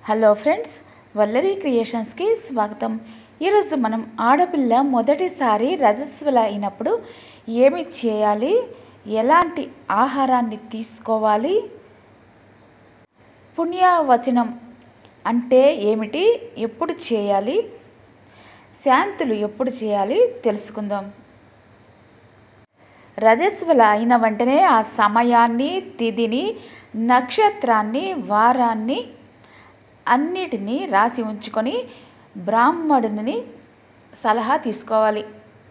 hello friends వల్లరి క్రియేషన్స్కి స్వాగతం ఈరోజు మనం ఆడపిల్ల మొదటిసారి రజస్వల అయినప్పుడు ఏమి చేయాలి ఎలాంటి ఆహారాన్ని తీసుకోవాలి పుణ్యవచనం అంటే ఏమిటి ఎప్పుడు చేయాలి శాంతులు ఎప్పుడు చేయాలి తెలుసుకుందాం రజస్వల అయిన వెంటనే ఆ సమయాన్ని తిథిని నక్షత్రాన్ని వారాన్ని అన్నిటినీ రాసి ఉంచుకొని బ్రాహ్మణుని సలహా తీసుకోవాలి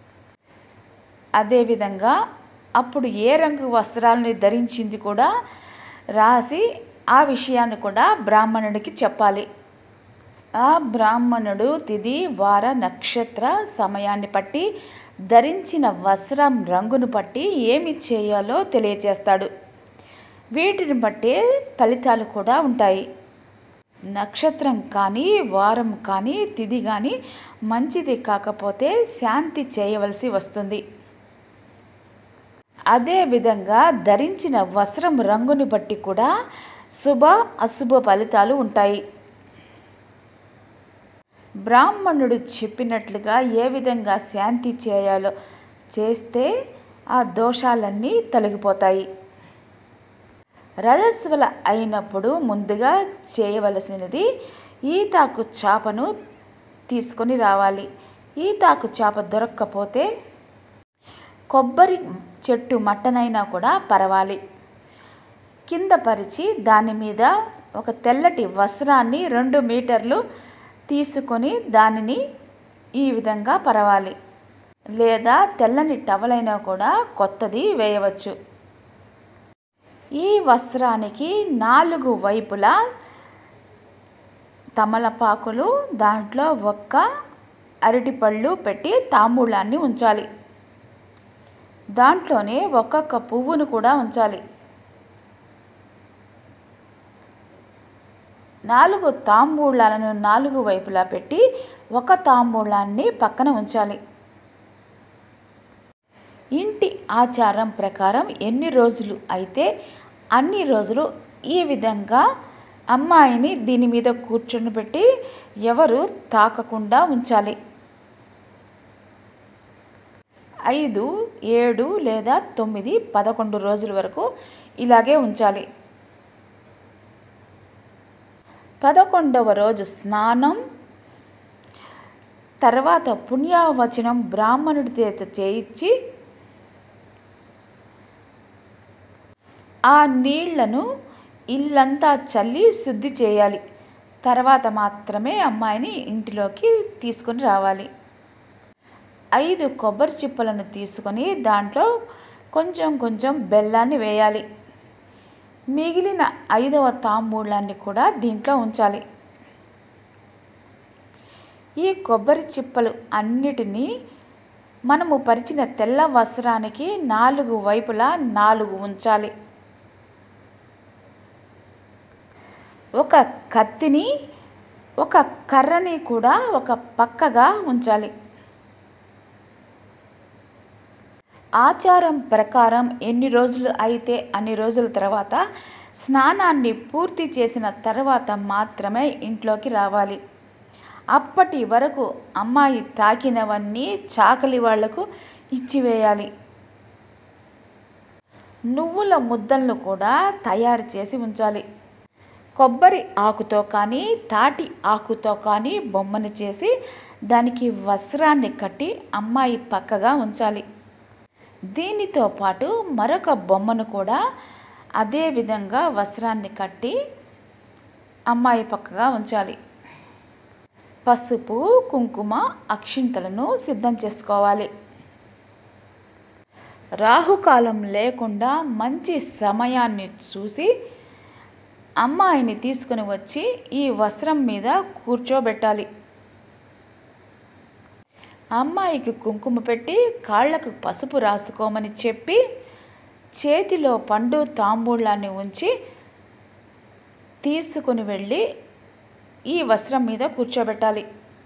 అదేవిధంగా అప్పుడు ఏ రంగు వస్త్రాలని ధరించింది కూడా రాసి ఆ విషయాన్ని కూడా బ్రాహ్మణుడికి చెప్పాలి ఆ బ్రాహ్మణుడు తిథి వార నక్షత్ర సమయాన్ని బట్టి ధరించిన వస్త్రం రంగును బట్టి ఏమి చేయాలో తెలియచేస్తాడు వీటిని బట్టే ఫలితాలు కూడా ఉంటాయి నక్షత్రం కానీ వారం కానీ తిథి కానీ మంచిది కాకపోతే శాంతి చేయవలసి వస్తుంది అదేవిధంగా ధరించిన వస్త్రం రంగుని బట్టి కూడా శుభ అశుభ ఫలితాలు ఉంటాయి బ్రాహ్మణుడు చెప్పినట్లుగా ఏ విధంగా శాంతి చేయాలో చేస్తే ఆ దోషాలన్నీ తొలగిపోతాయి రజస్వల అయినప్పుడు ముందుగా చేయవలసినది ఈతాకు చేపను తీసుకొని రావాలి ఈతాకు చేప దొరక్కపోతే కొబ్బరి చెట్టు మట్టనైనా కూడా పరవాలి కింద పరిచి దాని మీద ఒక తెల్లటి వస్త్రాన్ని రెండు మీటర్లు తీసుకొని దానిని ఈ విధంగా పరవాలి లేదా తెల్లని టవలైనా కూడా కొత్తది వేయవచ్చు ఈ వస్త్రానికి నాలుగు వైపులా తమలపాకులు దాంట్లో ఒక్క అరటిపళ్ళు పెట్టి తాంబూలాన్ని ఉంచాలి దాంట్లోనే ఒక్కొక్క పువ్వును కూడా ఉంచాలి నాలుగు తాంబూలాలను నాలుగు వైపులా పెట్టి ఒక తాంబూలాన్ని పక్కన ఉంచాలి ఇంటి ఆచారం ప్రకారం ఎన్ని రోజులు అయితే అన్ని రోజులు ఈ విధంగా అమ్మాయిని దీని మీద కూర్చొని పెట్టి ఎవరు తాకకుండా ఉంచాలి ఐదు ఏడు లేదా తొమ్మిది పదకొండు రోజుల వరకు ఇలాగే ఉంచాలి పదకొండవ రోజు స్నానం తర్వాత పుణ్యవచనం బ్రాహ్మణుడి చేత చేయించి ఆ నీళ్లను ఇల్లంతా చల్లి శుద్ధి చేయాలి తర్వాత మాత్రమే అమ్మాయిని ఇంటిలోకి తీసుకొని రావాలి ఐదు కొబ్బరి చిప్పలను తీసుకొని దాంట్లో కొంచెం కొంచెం బెల్లాన్ని వేయాలి మిగిలిన ఐదవ తాంబూలాన్ని కూడా దీంట్లో ఉంచాలి ఈ కొబ్బరి చిప్పలు అన్నిటినీ మనము పరిచిన తెల్ల వస్త్రానికి నాలుగు వైపులా నాలుగు ఉంచాలి ఒక కత్తిని ఒక కర్రని కూడా ఒక పక్కగా ఉంచాలి ఆచారం ప్రకారం ఎన్ని రోజులు అయితే అన్ని రోజుల తర్వాత స్నానాన్ని పూర్తి చేసిన తర్వాత మాత్రమే ఇంట్లోకి రావాలి అప్పటి వరకు అమ్మాయి తాకినవన్నీ చాకలి వాళ్లకు ఇచ్చివేయాలి నువ్వుల ముద్దలను కూడా తయారు చేసి ఉంచాలి కొబ్బరి ఆకుతో కానీ తాటి ఆకుతో కానీ బొమ్మను చేసి దానికి వస్త్రాన్ని కట్టి అమ్మాయి పక్కగా ఉంచాలి దీనితో పాటు మరొక బొమ్మను కూడా అదే విధంగా వస్త్రాన్ని కట్టి అమ్మాయి పక్కగా ఉంచాలి పసుపు కుంకుమ అక్షింతలను సిద్ధం చేసుకోవాలి రాహుకాలం లేకుండా మంచి సమయాన్ని చూసి అమ్మాయిని తీసుకుని వచ్చి ఈ వస్త్రం మీద కూర్చోబెట్టాలి అమ్మాయికి కుంకుమ పెట్టి కాళ్లకు పసుపు రాసుకోమని చెప్పి చేతిలో పండు తాంబూలాన్ని ఉంచి తీసుకుని వెళ్ళి ఈ వస్త్రం మీద కూర్చోబెట్టాలి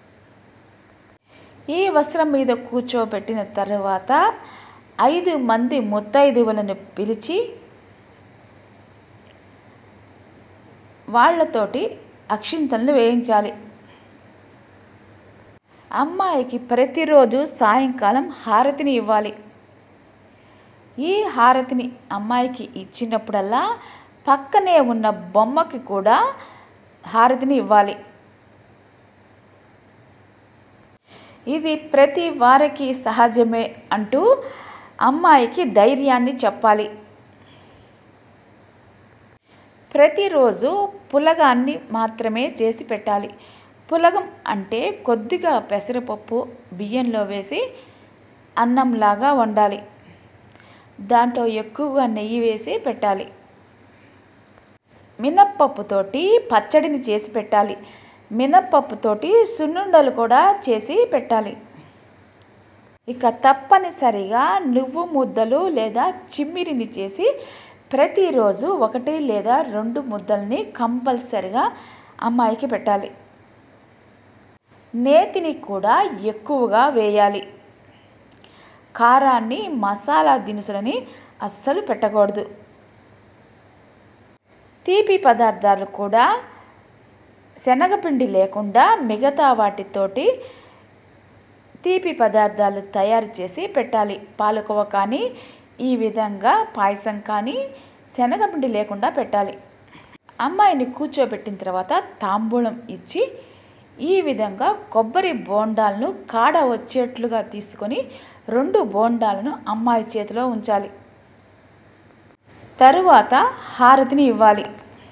ఈ వస్త్రం మీద కూర్చోబెట్టిన తర్వాత ఐదు మంది ముత్తైదువులను పిలిచి వాళ్ళతోటి అక్షింతలను వేయించాలి అమ్మాయికి ప్రతిరోజు సాయంకాలం హారతిని ఇవ్వాలి ఈ హారతిని అమ్మాయికి ఇచ్చినప్పుడల్లా పక్కనే ఉన్న బొమ్మకి కూడా హారతిని ఇవ్వాలి ఇది ప్రతి వారికి సహజమే అంటూ అమ్మాయికి ధైర్యాన్ని చెప్పాలి ప్రతిరోజు పులగాన్ని మాత్రమే చేసి పెట్టాలి పులగం అంటే కొద్దిగా పెసరపప్పు బియ్యంలో వేసి అన్నంలాగా వండాలి దాంట్లో ఎక్కువగా నెయ్యి వేసి పెట్టాలి మినప్పప్పుతోటి పచ్చడిని చేసి పెట్టాలి మినప్పప్పుతోటి సున్నుండలు కూడా చేసి పెట్టాలి ఇక తప్పనిసరిగా నువ్వు ముద్దలు లేదా చిమ్మిరిని చేసి ప్రతిరోజు ఒకటి లేదా రెండు ముద్దల్ని కంపల్సరిగా అమ్మాయికి పెట్టాలి నేతిని కూడా ఎక్కువగా వేయాలి కారాన్ని మసాలా దినుసులని అస్సలు పెట్టకూడదు తీపి పదార్థాలు కూడా శనగపిండి లేకుండా మిగతా వాటితోటి తీపి పదార్థాలు తయారు చేసి పెట్టాలి పాలకోవ కానీ ఈ విధంగా పాయసం కానీ శనగపిండి లేకుండా పెట్టాలి అమ్మాయిని కూర్చోబెట్టిన తర్వాత తాంబూలం ఇచ్చి ఈ విధంగా కొబ్బరి బోండాలను కాడ వచ్చేట్లుగా తీసుకొని రెండు బోండాలను అమ్మాయి చేతిలో ఉంచాలి తరువాత హారతిని ఇవ్వాలి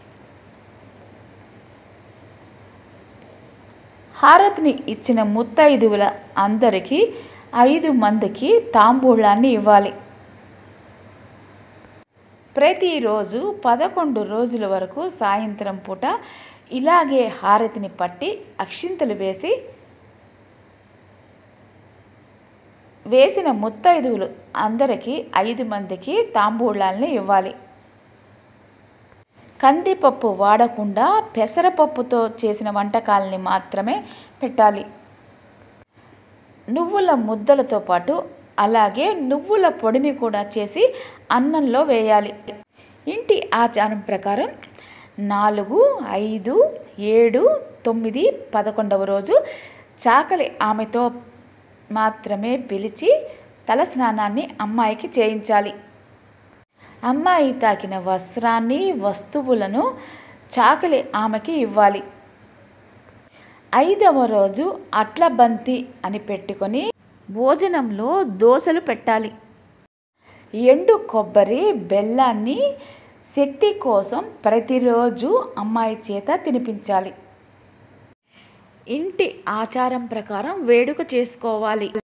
హారతిని ఇచ్చిన ముత్తైదువుల అందరికీ ఐదు మందికి తాంబూలాన్ని ఇవ్వాలి ప్రతిరోజు పదకొండు రోజుల వరకు సాయంత్రం పూట ఇలాగే హారతిని పట్టి అక్షింతలు వేసి వేసిన ముత్తైదువులు అందరికీ ఐదు మందికి తాంబూలాల్ని ఇవ్వాలి కందిపప్పు వాడకుండా పెసరపప్పుతో చేసిన వంటకాలని మాత్రమే పెట్టాలి నువ్వుల ముద్దలతో పాటు అలాగే నువ్వుల పొడిని కూడా చేసి అన్నంలో వేయాలి ఇంటి ఆచారం ప్రకారం నాలుగు ఐదు ఏడు తొమ్మిది పదకొండవ రోజు చాకలి ఆమెతో మాత్రమే పిలిచి తలస్నానాన్ని అమ్మాయికి చేయించాలి అమ్మాయి తాకిన వస్త్రాన్ని వస్తువులను చాకలి ఆమెకి ఇవ్వాలి ఐదవ రోజు అట్ల బంతి అని పెట్టుకొని భోజనంలో దోశలు పెట్టాలి ఎండు కొబ్బరి బెల్లాన్ని శక్తి కోసం ప్రతిరోజు అమ్మాయి చేత తినిపించాలి ఇంటి ఆచారం ప్రకారం వేడుక చేసుకోవాలి